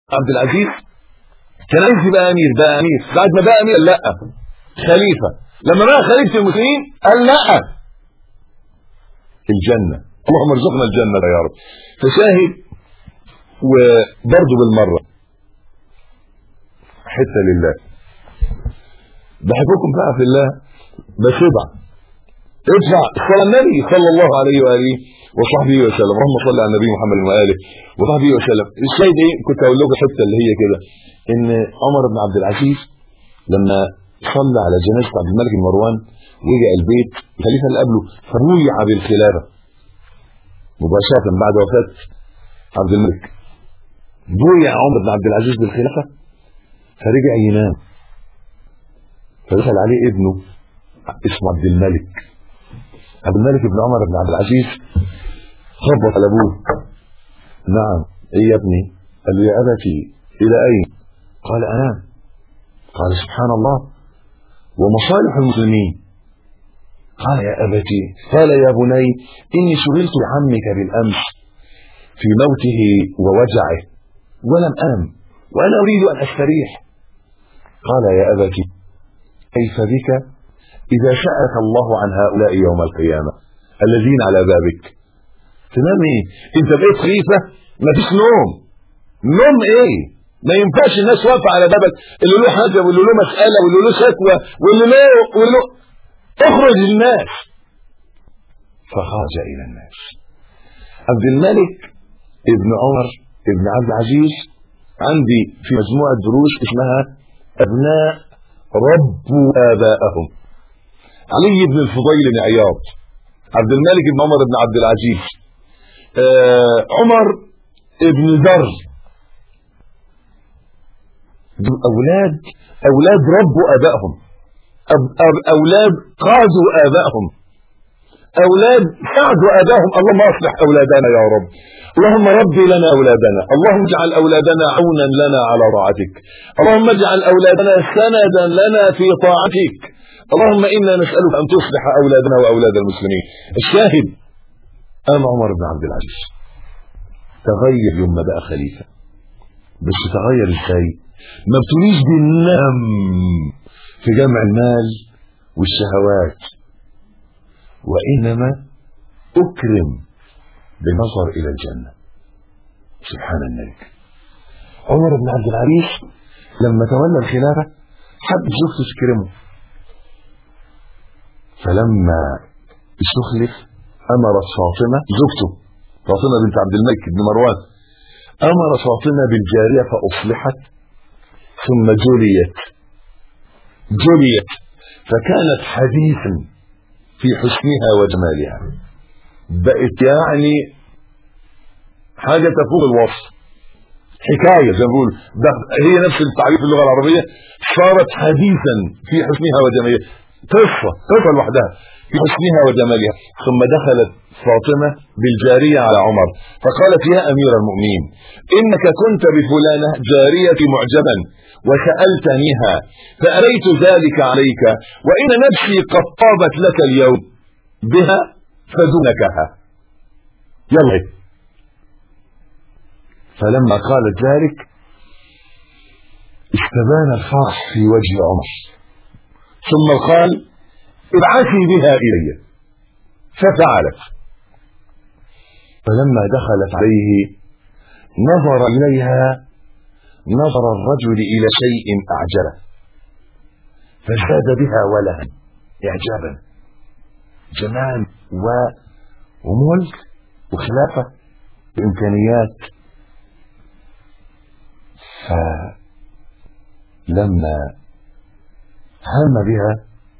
عبد العزيز كان عايز يبقى امير بقى امير بعد ما بقى امير لا خليفه لما بقى خليفه المسلمين قال لا الجنه اللهم ارزقنا الجنه يا رب فشاهد وبرضه بالمره حته لله بحبكم بقى في الله بس ادعى ادفع صلى النبي صلى الله عليه واله وصحبه وسلم اللهم صل على النبي محمد واله وصحبه وسلم الشاهد ايه كنت اقول لكم حته اللي هي كده ان عمر بن عبد العزيز لما صلى على جنازه عبد الملك بن مروان ورجع البيت الخليفه اللي قبله فبويع بالخلافه مباشره بعد وفاه عبد الملك بويع عمر بن عبد العزيز بالخلافه فرجع ينام فدخل عليه ابنه اسمه عبد الملك عبد الملك بن عمر بن عبد العزيز خبط على ابوه نعم ايه يا ابني قال له يا ابتي الى اين قال انام قال سبحان الله ومصالح المسلمين قال يا ابتي قال يا بني اني شغلت عمك بالامس في موته ووجعه ولم انم وانا اريد ان استريح قال يا ابتي كيف بك إذا سألك الله عن هؤلاء يوم القيامة الذين على بابك تنام ايه انت بقيت خليفة ما فيش نوم نوم ايه ما ينفعش الناس واقفة على بابك اللي له حاجة واللي له مسألة واللي له شكوى واللي له واللي له اخرج الناس فخرج إلى الناس عبد الملك ابن عمر ابن عبد العزيز عندي في مجموعة دروس اسمها أبناء ربوا آباءهم علي بن الفضيل بن عياض عبد الملك بن عمر بن عبد العزيز آه عمر ابن ذر دول أولاد أولاد ربوا آبائهم أولاد قادوا آبائهم أولاد ساعدوا آبائهم اللهم أصلح أولادنا يا رب اللهم ربي لنا أولادنا اللهم اجعل أولادنا عونا لنا على طاعتك اللهم اجعل أولادنا سندا لنا في طاعتك اللهم إنا نسألك أن تصلح أولادنا وأولاد المسلمين الشاهد أنا عمر بن عبد العزيز تغير يوم ما بقى خليفة بس تغير ازاي ما بتقوليش بالنم في جمع المال والشهوات وإنما أكرم بالنظر إلى الجنة سبحان الملك عمر بن عبد العزيز لما تولى الخلافة حب زوجته تكرمه فلما استخلف أمرت فاطمة زوجته فاطمة بنت عبد الملك بن مروان أمر فاطمة بالجارية فأصلحت ثم جليت جليت فكانت حديثا في حسنها وجمالها بقت يعني حاجة تفوق الوصف حكاية زي ما بقول هي نفس التعريف اللغة العربية صارت حديثا في حسنها وجمالها قصة قصة لوحدها في حسنها وجمالها ثم دخلت فاطمة بالجارية على عمر فقالت يا أمير المؤمنين إنك كنت بفلانة جارية معجبا وسألتنيها فأريت ذلك عليك وإن نفسي قد طابت لك اليوم بها فدونكها يلا فلما قالت ذلك استبان الفرح في وجه عمر ثم قال ابعثي بها إلي ففعلت فلما دخلت عليه نظر إليها نظر الرجل إلى شيء أعجبه فزاد بها ولها إعجابا جمال و وملك وخلافة وإمكانيات فلما هم بها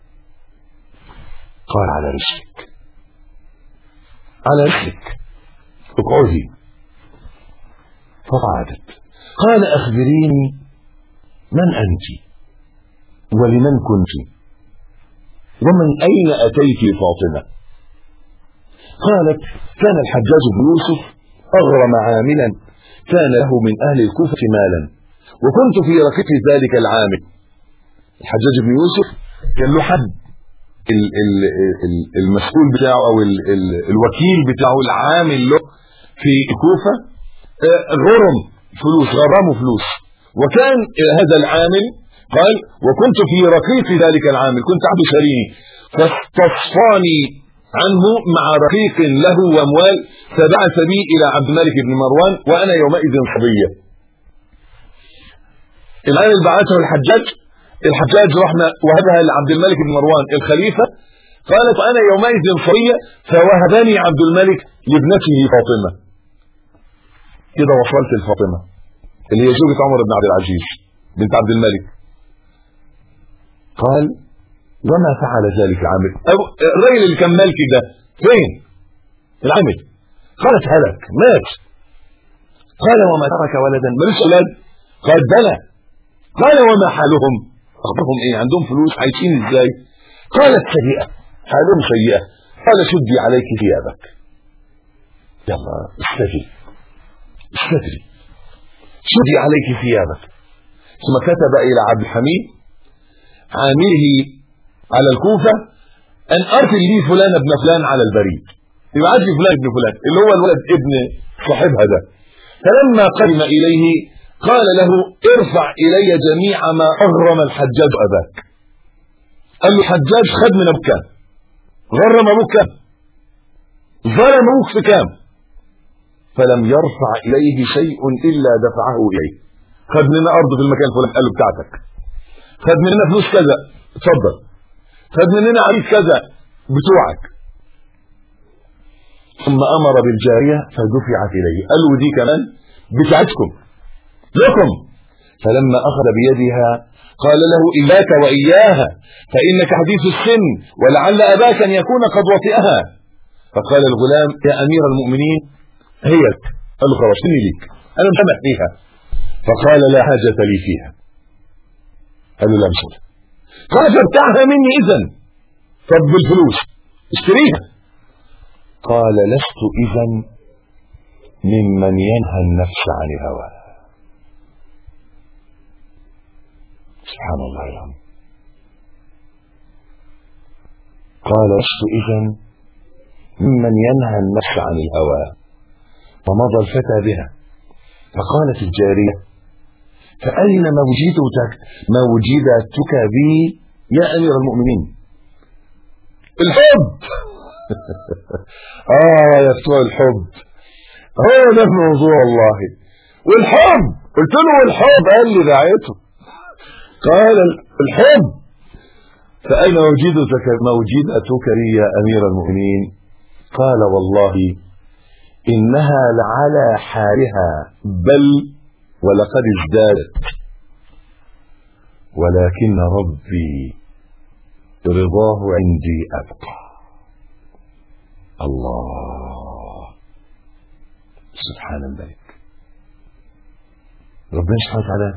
قال على رسلك على رسلك اقعدي فقعدت قال أخبريني من أنت ولمن كنت ومن أين أتيت فاطمة قالت كان الحجاج بن يوسف أغرم عاملا كان له من أهل الكوفة مالا وكنت في ركبه ذلك العامل الحجاج بن يوسف كان له حد المسؤول بتاعه او الوكيل بتاعه العامل له في الكوفة غرم فلوس غرامه فلوس وكان هذا العامل قال وكنت في رقيق ذلك العامل كنت عبد شريني فاستصفاني عنه مع رقيق له واموال فبعث بي الى عبد الملك بن مروان وانا يومئذ صبيه العامل بعثه الحجاج الحجاج رحنا وهبها لعبد الملك بن مروان الخليفه قالت انا يومئذ صبيه فوهبني عبد الملك لابنته فاطمه كده وصلت لفاطمه اللي هي زوجة عمر بن عبد العزيز بنت عبد الملك قال وما فعل ذلك العامل أو الراجل اللي كان مالكي ده فين العامل قالت هلك مات قال وما ترك ولدا ملوش اولاد قال بلى قال وما حالهم اخبرهم ايه عندهم فلوس عايشين ازاي قالت سيئه حالهم سيئه قال شدي عليك ثيابك يلا استجري استجري شدي عليك ثيابك ثم كتب الى عبد الحميد عامله على الكوفة ان ارسل لي فلان ابن فلان على البريد يبعث لي فلان ابن فلان اللي هو الولد ابن صاحبها ده فلما قدم اليه قال له ارفع الي جميع ما اغرم الحجاج اباك قال له الحجاج خد من ابوك كام غرم ابوك كام ظلم ابوك في كام فلم يرفع اليه شيء الا دفعه اليه خد مننا ارض في المكان الفلاني قال له بتاعتك خد مننا فلوس كذا اتفضل خد مننا عريس كذا بتوعك ثم امر بالجاريه فدفعت اليه قال له دي كمان بتاعتكم لكم فلما اخذ بيدها قال له اياك واياها فانك حديث السن ولعل اباك ان يكون قد وطئها فقال الغلام يا امير المؤمنين هيك قال له خلاص اني ليك انا مسامح فيها فقال لا حاجه لي فيها قال له لا مش قال فابتعها مني اذا طب بالفلوس اشتريها قال لست اذا ممن ينهى النفس عن الهوى سبحان الله العظيم قال لست اذا ممن ينهى النفس عن الهوى فمضى الفتى بها فقالت الجاريه فأين موجدتك موجدتك بي يا أمير المؤمنين الحب آه يا بتوع الحب هو ده الموضوع والله والحب قلت له الحب قال لي دعيته قال الحب فأين موجدتك موجدتك لي يا أمير المؤمنين قال والله إنها لعلى حالها بل ولقد ازدادت ولكن ربي رضاه عندي أبقى الله سبحان الملك ربنا سبحانه وتعالى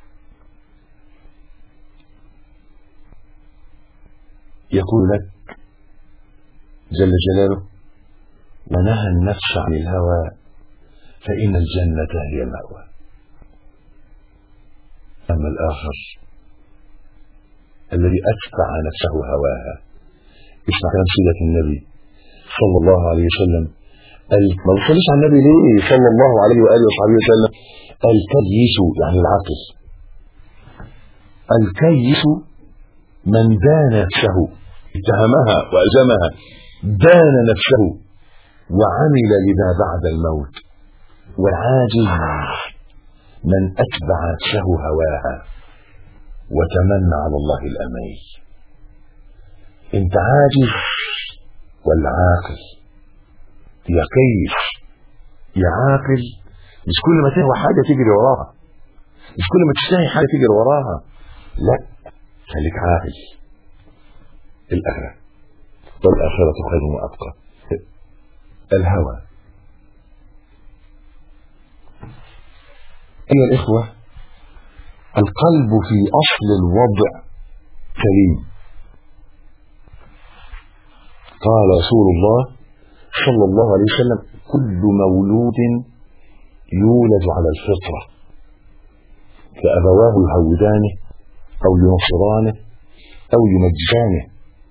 يقول لك جل جلاله ونهى النفس عن الهوى فإن الجنة هي المأوى أما الآخر الذي أتبع نفسه هواها اسمع كلام سيدة النبي صلى الله عليه وسلم ما بتصليش على النبي ليه صلى الله عليه وآله وصحبه وسلم الكيس يعني العاقل الكيس من دان نفسه اتهمها وألزمها دان نفسه وعمل لما بعد الموت والعاجز من أتبع نفسه هواها وتمنى على الله الأمي انت عاجز ولا عاقل يا كيف يا عاقل مش كل ما تهوى حاجة تجري وراها مش كل ما تشتهي حاجة تجري وراها لا خليك عاقل الآخرة والآخرة خير وأبقى الهوى أيها الإخوة القلب في أصل الوضع سليم قال رسول الله صلى الله عليه وسلم كل مولود يولد على الفطرة فأبواه يهودانه أو ينصرانه أو يمجسانه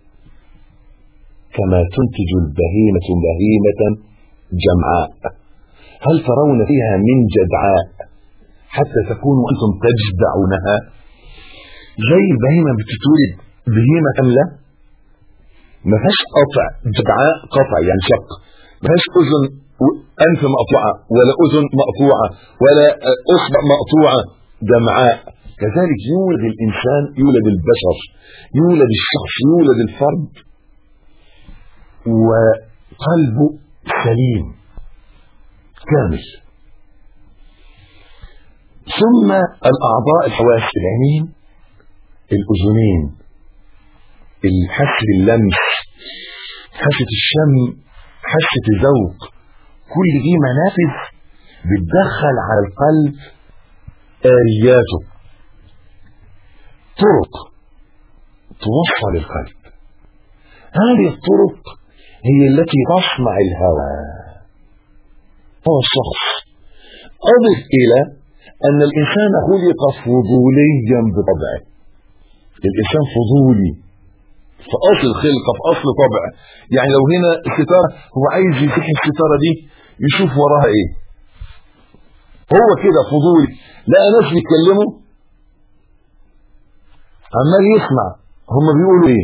كما تنتج البهيمة بهيمة جمعاء هل ترون فيها من جدعاء حتى تكونوا أنتم تجدعونها زي البهيمة بتتولد بهيمة كاملة ما فيهاش قطع جدعاء قطع يعني شق ما فيهاش أذن أنف مقطوعة ولا أذن مقطوعة ولا أصبع مقطوعة جمعاء كذلك يولد الإنسان يولد البشر يولد الشخص يولد الفرد وقلبه سليم كامل ثم الأعضاء الحواس العينين الأذنين الحس اللمس حاسة الشم حاسة الذوق كل دي منافذ بتدخل على القلب آلياته طرق توصل القلب هذه الطرق هي التي تصنع الهوى هو الشخص أضف إلى أن الإنسان خلق فضوليا بطبعه الإنسان فضولي في أصل خلقة في أصل طبع يعني لو هنا الستارة هو عايز يفتح الستارة دي يشوف وراها إيه هو كده فضولي لقى ناس بيتكلموا عمال يسمع هم بيقولوا ايه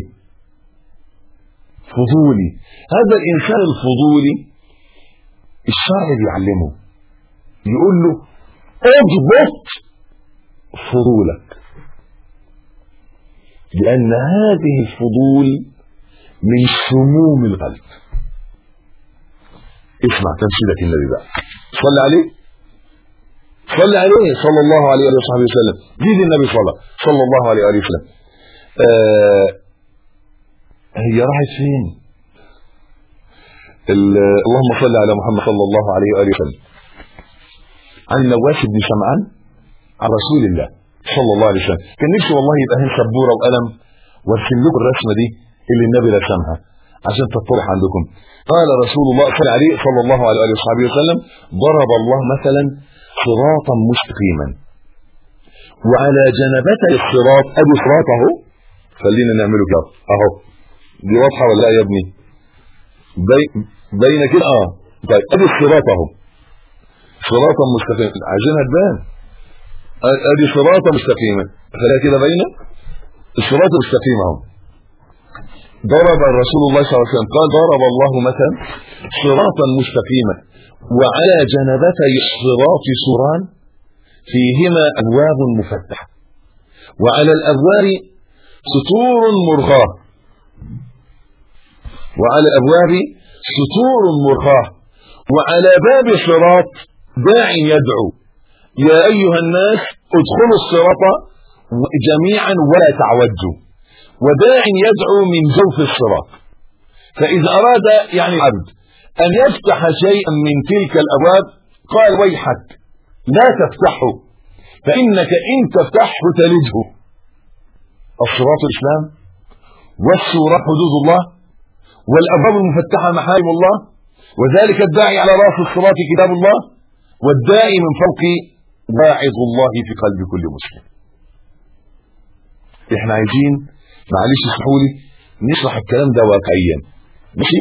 فضولي هذا الانسان الفضولي الشرع بيعلمه يقول له اضبط فضولك لان هذه الفضول من سموم القلب اسمع تمثيلك النبي بقى صلى عليه صلى عليه صلى الله عليه وصحبه وسلم زيد النبي صلى صلى الله عليه وآله وسلم آه هي راحت فين اللهم صل على محمد صلى الله عليه وآله وسلم عن النواس بن سمعان عن رسول الله صلى الله عليه وسلم كان نفسي والله يبقى هنا سبوره وقلم وارسم لكم الرسمه دي اللي النبي رسمها عشان تطرح عندكم قال رسول الله صلى عليه صلى الله عليه وآله وصحبه وسلم ضرب الله مثلا صراطا مستقيما وعلى جنبتي الصراط ادي صراط اهو خلينا نعمله كده اهو دي واضحه ولا لا يا ابني بي... بين كده اه طيب ادي الصراط اهو صراطا مستقيما عايزينها تبان ادي صراطا مستقيما خليها كده باينه الصراط المستقيم اهو ضرب رسول الله صلى الله عليه وسلم قال ضرب الله مثلا صراطا مستقيما وعلى جنبتي الصراط سوران فيهما ابواب مفتحه وعلى الابواب سطور مرخاه وعلى الابواب سطور مرخاه وعلى باب الصراط داع يدعو يا ايها الناس ادخلوا الصراط جميعا ولا تعوجوا وداع يدعو من جوف الصراط فاذا اراد يعني العبد أن يفتح شيئا من تلك الأبواب قال ويحك لا تفتحه فإنك إن تفتحه تلجه الصراط الإسلام والسورة حدود الله والأبواب المفتحة محارم الله وذلك الداعي على رأس الصراط كتاب الله والداعي من فوق واعظ الله في قلب كل مسلم احنا عايزين معلش اسمحوا لي نشرح الكلام ده واقعيا ماشي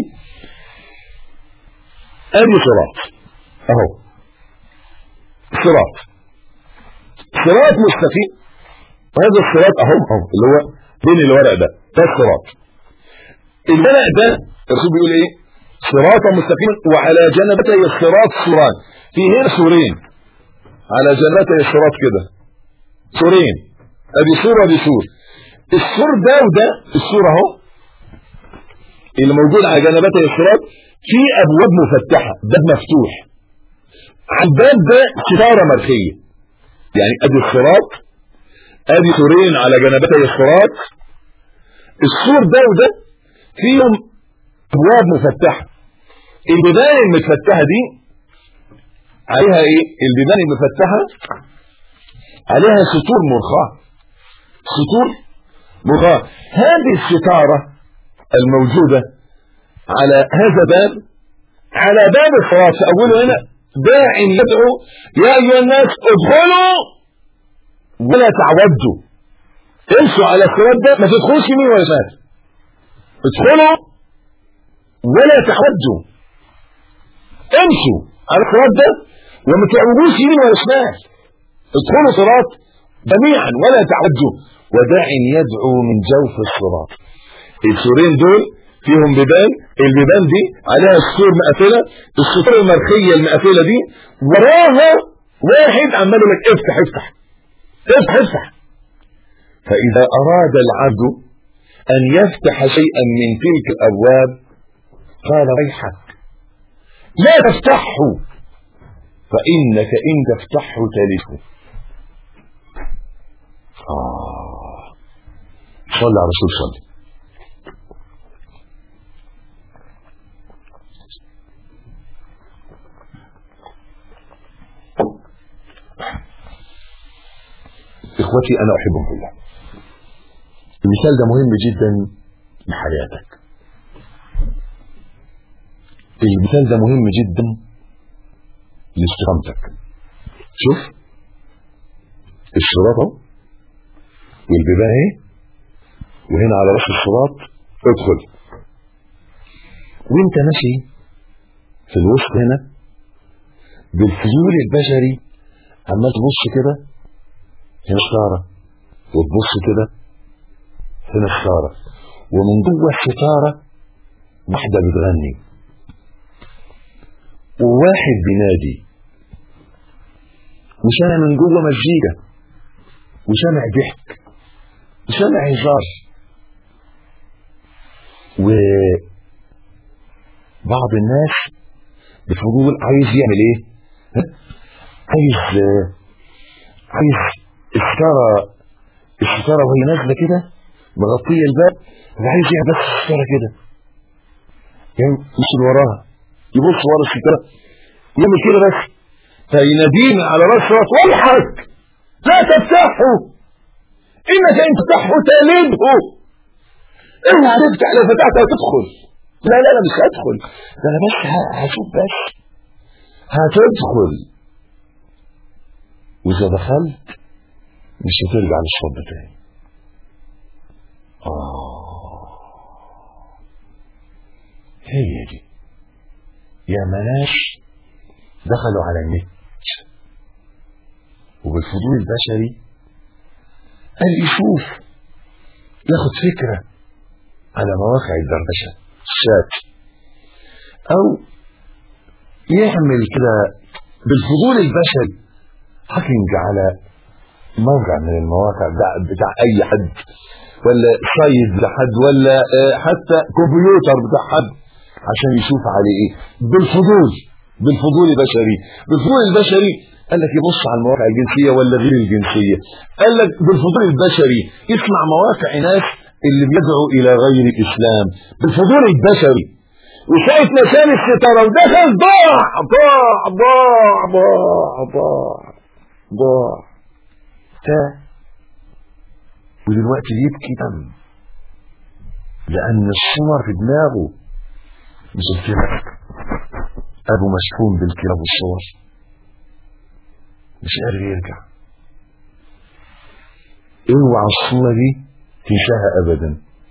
ادي صراط اهو صراط صراط مستقيم هذا الصراط اهو اهو اللي هو بين الورق ده ده الصراط الورق ده الرسول بيقول ايه صراطا مستقيما وعلى جنبتي الصراط سوران في هنا سورين على جنبتي الصراط كده سورين ادي سوره ادي سور السور ده وده السور اهو اللي موجود على جنبتي الصراط في ابواب مفتحه باب مفتوح على الباب ده ستاره مرخيه يعني ادي الصراط ادي سورين على جنبتي الصراط السور ده وده فيهم ابواب مفتحه البيبان المتفتحه دي عليها ايه البيبان المفتحه عليها سطور مرخاه سطور مرخاه هذه الستاره الموجوده على هذا باب على باب الصراط أقوله هنا داع يدعو يا أيها الناس ادخلوا ولا تعودوا امشوا على الصراط ده ما تدخلوش يمين ولا شمال ادخلوا ولا تعودوا امشوا على الصراط ده وما تعوجوش يمين ولا شمال ادخلوا صراط جميعا ولا تعجوا وداع يدعو من جوف الصراط السورين دول فيهم بيبان البيبان دي عليها سور مقفله السطور المرخيه المقفله دي وراها واحد عمال يقول لك افتح افتح افتح افتح فاذا اراد العبد ان يفتح شيئا من تلك الابواب قال ويحك لا تفتحه فانك ان تفتحه تلفه آه صلى على رسول صلى اخوتي انا احبكم في الله المثال ده مهم جدا لحياتك المثال ده مهم جدا لاستقامتك شوف الصراط اهو والبيبان اهي وهنا على راس الصراط ادخل وانت ماشي في الوسط هنا بالفضول البشري عمال تبص كده هنا ستارة وتبص كده هنا ستارة ومن جوه الستارة واحدة بتغني وواحد بينادي وسامع من جوه مزيكا وسامع ضحك وسامع هزار وبعض الناس بفضول عايز يعمل ايه ها؟ عايز عايز الستارة الستارة وهي نازلة كده مغطية الباب وعايز يعمل بس الستارة كده يعني مش وراها يبص ورا الستارة يعمل كده بس فينادينا على راس راس والحك لا تفتحه انك ان تفتحه تلده اوعى تفتح لو فتحتها تدخل لا لا لا مش هدخل ده انا بس هشوف بس هتدخل واذا دخلت مش هترجع للصد تاني آه هي دي يا مناش دخلوا على النت وبالفضول البشري قال يشوف ياخد فكرة على مواقع الدردشة الشات او يعمل كده بالفضول البشري هاكينج على موقع من المواقع بتاع, بتاع اي حد ولا سايد بتاع حد ولا حتى كمبيوتر بتاع حد عشان يشوف عليه ايه بالفضول بالفضول البشري بالفضول البشري قال لك يبص على المواقع الجنسيه ولا غير الجنسيه قال لك بالفضول البشري يسمع مواقع ناس اللي بيدعوا الى غير الاسلام بالفضول البشري وشايف مكان الستاره ودخل ضاع ضاع ضاع ضاع ضاع ضاع تاه ودلوقتي يبكي دم لان الصور في دماغه مش الكلاب ابو مشحون بالكلاب والصور مش قادر يرجع اوعى الصورة دي تنساها ابدا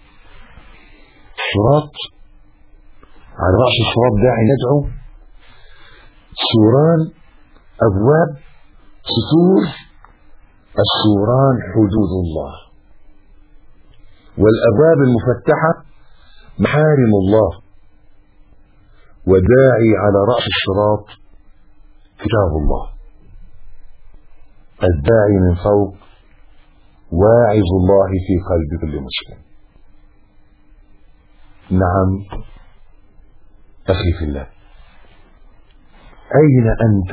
صراط على رأس الصراط داعي ندعو سوران ابواب ستور السوران حدود الله والابواب المفتحة محارم الله وداعي على رأس الصراط كتاب الله الداعي من فوق واعظ الله في قلب كل مسلم نعم أخي في الله أين أنت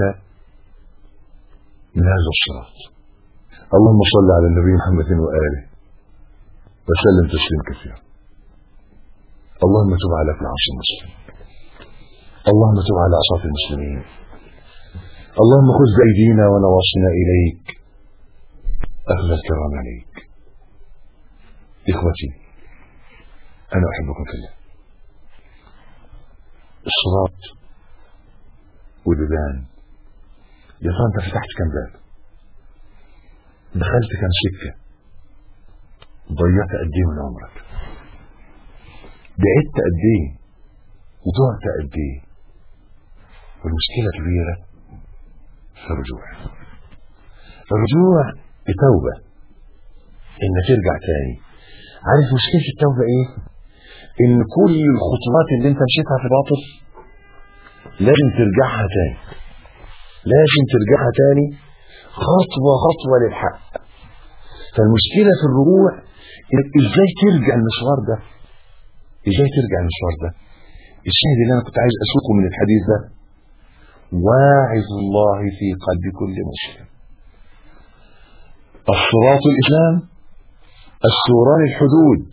من هذا الصراط اللهم صل على النبي محمد وآله وسلم تسليم كثيرا اللهم تب على ابن عاصم مسلم اللهم تب على عصاة المسلمين اللهم خذ بأيدينا ونواصينا إليك أخذ الكرام عليك إخوتي أنا أحبكم في الله الصراط والبيبان يا ترى أنت فتحت كم باب دخلت كم سكة ضيعت قد إيه من عمرك بعدت قد إيه وضعت قد إيه والمشكلة كبيرة في الرجوع الرجوع بتوبة ان ترجع تاني عارف مشكلة التوبة ايه ان كل الخطوات اللي انت مشيتها في باطل لازم ترجعها تاني لازم ترجعها تاني خطوة خطوة للحق فالمشكلة في الرجوع انك ازاي ترجع المشوار ده ازاي ترجع المشوار ده الشاهد اللي انا كنت عايز اسوقه من الحديث ده واعظ الله في قلب كل مسلم الصراط الاسلام السوران الحدود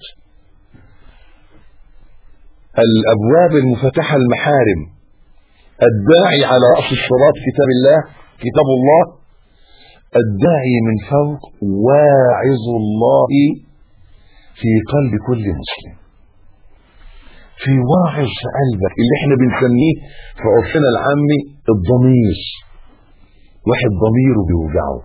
الابواب المفتحه المحارم الداعي على راس الصراط كتاب الله كتاب الله الداعي من فوق واعظ الله في قلب كل مسلم في واعظ في قلبك اللي احنا بنسميه في عرفنا العامي الضمير واحد ضميره بيوجعه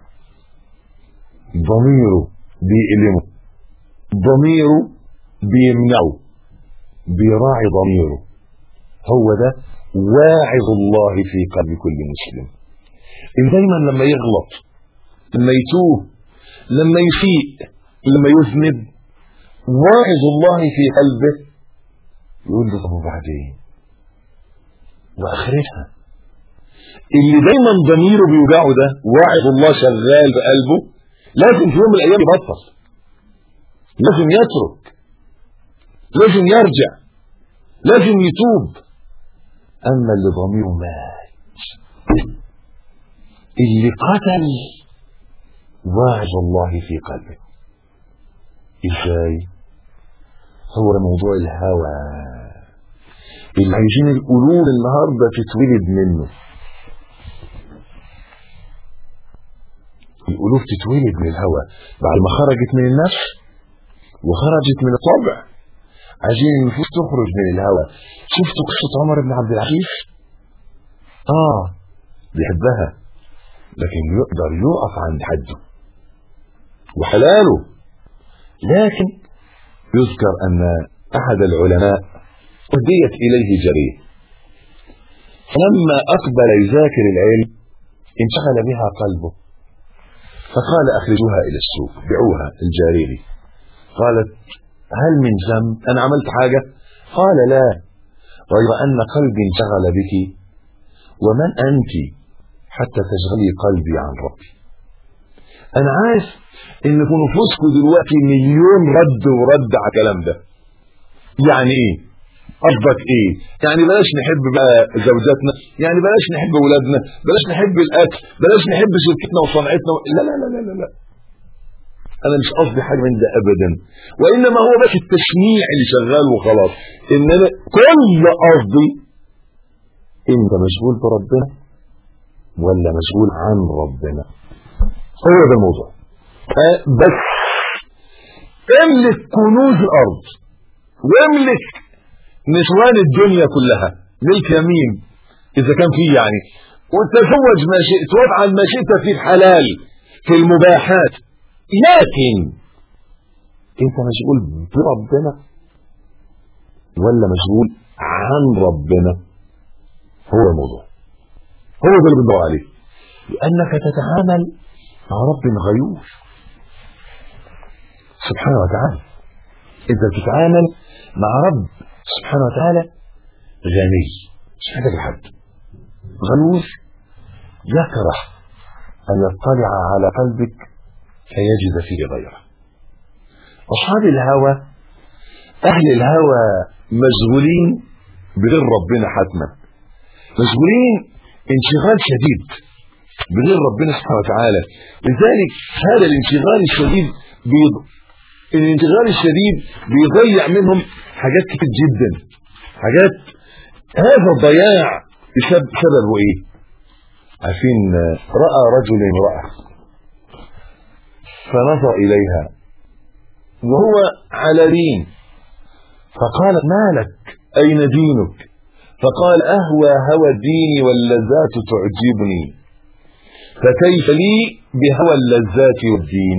ضميره بيألمه ضميره بيمنعه بيراعي ضميره هو ده واعظ الله في قلب كل مسلم إن دايما لما يغلط لما يتوه لما يسيء لما يذنب واعظ الله في قلبه يقول له طب وبعدين واخرتها اللي دايما ضميره بيوجعه ده واعظ الله شغال بقلبه لازم في يوم من الايام يبطل لازم يترك لازم يرجع لازم يتوب اما اللي ضميره مات اللي قتل واعظ الله في قلبه ازاي هو موضوع الهوى اللي عايزين القلوب النهارده تتولد منه القلوب تتولد من الهوى بعد ما خرجت من النفس وخرجت من الطبع عايزين النفوس تخرج من الهوى شفتوا قصة عمر بن عبد العزيز اه بيحبها لكن يقدر يقف عند حده وحلاله لكن يذكر أن أحد العلماء أهديت إليه جريه فلما أقبل يذاكر العلم انشغل بها قلبه فقال أخرجوها إلى السوق بيعوها الجارية قالت هل من ذنب أنا عملت حاجة قال لا غير أن قلبي انشغل بك ومن أنت حتى تشغلي قلبي عن ربي أنا عارف ان في نفوسكم دلوقتي مليون رد ورد على الكلام ده يعني ايه قصدك ايه يعني بلاش نحب بقى زوجاتنا يعني بلاش نحب اولادنا بلاش نحب الاكل بلاش نحب شركتنا وصنعتنا و... لا لا لا لا لا, لا. انا مش قصدي حاجه من ده ابدا وانما هو بس التشنيع اللي شغال وخلاص ان انا كل قصدي انت مشغول بربنا ولا مشغول عن ربنا هو ده الموضوع بس املك كنوز الارض واملك نسوان الدنيا كلها ملك يمين اذا كان فيه يعني وتزوج ما شئت وافعل ما شئت في الحلال في المباحات لكن انت مشغول بربنا ولا مشغول عن ربنا هو الموضوع هو ده اللي بندور عليه لانك تتعامل مع رب غيور سبحانه وتعالى انت بتتعامل مع رب سبحانه وتعالى غني مش محتاج لحد غيور يكره ان يطلع على قلبك فيجد فيه غيره اصحاب الهوى اهل الهوى مشغولين بغير ربنا حتما مشغولين انشغال شديد بغير ربنا سبحانه وتعالى لذلك هذا الانشغال الشديد بيض... الانشغال الشديد بيضيع منهم حاجات كتير جدا حاجات هذا الضياع بسبب سببه ايه عارفين راى رجل امراه فنظر اليها وهو على دين فقال ما لك اين دينك فقال اهوى هوى الدين واللذات تعجبني فكيف لي بهوى اللذات والدين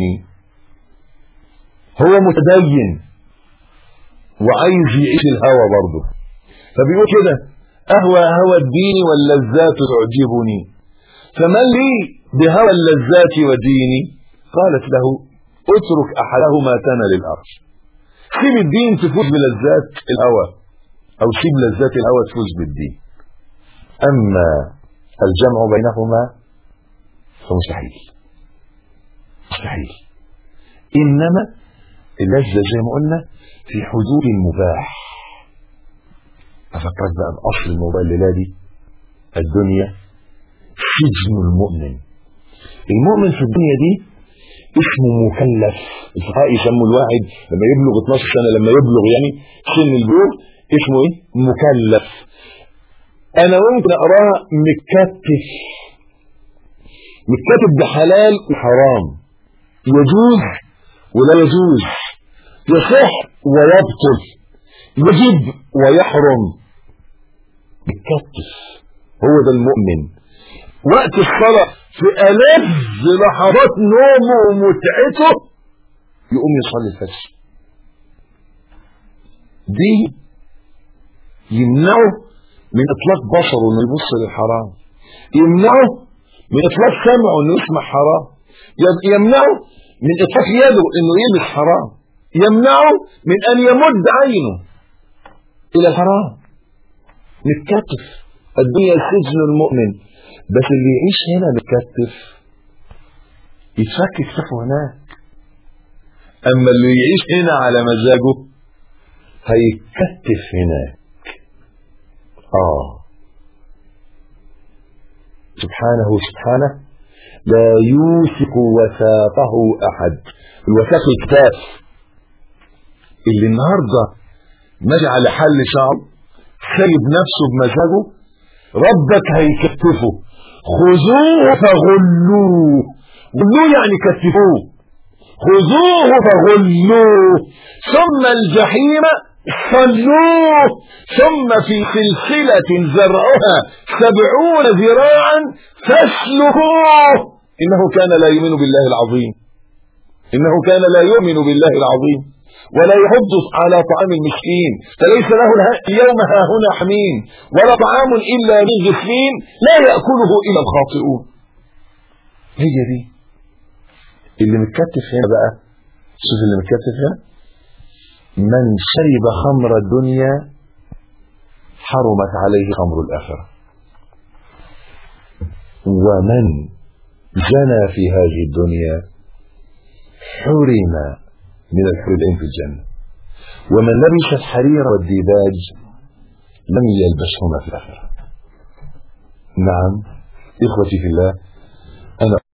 هو متدين وعايز يعيش الهوى برضه فبيقول كده اهوى هوى الدين واللذات تعجبني فمن لي بهوى اللذات وديني قالت له اترك احدهما تنل الارض سيب الدين تفوز بلذات الهوى او سيب لذات الهوى تفوز بالدين اما الجمع بينهما فمستحيل مستحيل انما اللذة زي ما قلنا في حدود المباح افكرك بقى باصل الموضوع الليله دي الدنيا سجن المؤمن المؤمن في الدنيا دي اسمه مكلف الفقهاء يسموا الواحد لما يبلغ 12 سنه لما يبلغ يعني سن البلوغ اسمه ايه مكلف انا ممكن اقراها متكتف متكتف بحلال وحرام يجوز ولا يجوز يصح ويبطل يجب ويحرم متكتف هو ده المؤمن وقت الصلاة في ألذ لحظات نومه ومتعته يقوم يصلي الفجر دي يمنعه من اطلاق بصره انه يبص للحرام يمنعه من اطلاق سمعه انه يسمع حرام يمنعه من اطلاق يده انه يلبس حرام يمنعه من ان يمد عينه الى الحرام متكتف الدنيا سجن المؤمن بس اللي يعيش هنا متكتف يتفك كتفه هناك اما اللي يعيش هنا على مزاجه هيتكتف هناك اه سبحانه سبحانه لا يوثق وثاقه احد الوثاق الكتاف اللي النهارده ماشي على حل شعب سايب نفسه بمزاجه ربك هيكتفه خذوه فغلوه غلوه يعني كتفوه خذوه فغلوه ثم الجحيم صلوه ثم في سلسلة زرعها سبعون ذراعا فاسلكوه إنه كان لا يؤمن بالله العظيم إنه كان لا يؤمن بالله العظيم ولا يحض على طعام المسكين فليس له اليوم ها هنا حميم ولا طعام إلا من غسلين لا يأكله إلا الخاطئون هي دي اللي متكتف هنا بقى شوف اللي متكتف هنا من شرب خمر الدنيا حرمت عليه خمر الآخرة ومن زنى في هذه الدنيا حرم من الحور في الجنة ومن لبس الحرير والديباج لم يلبسهما في الآخرة نعم إخوتي في الله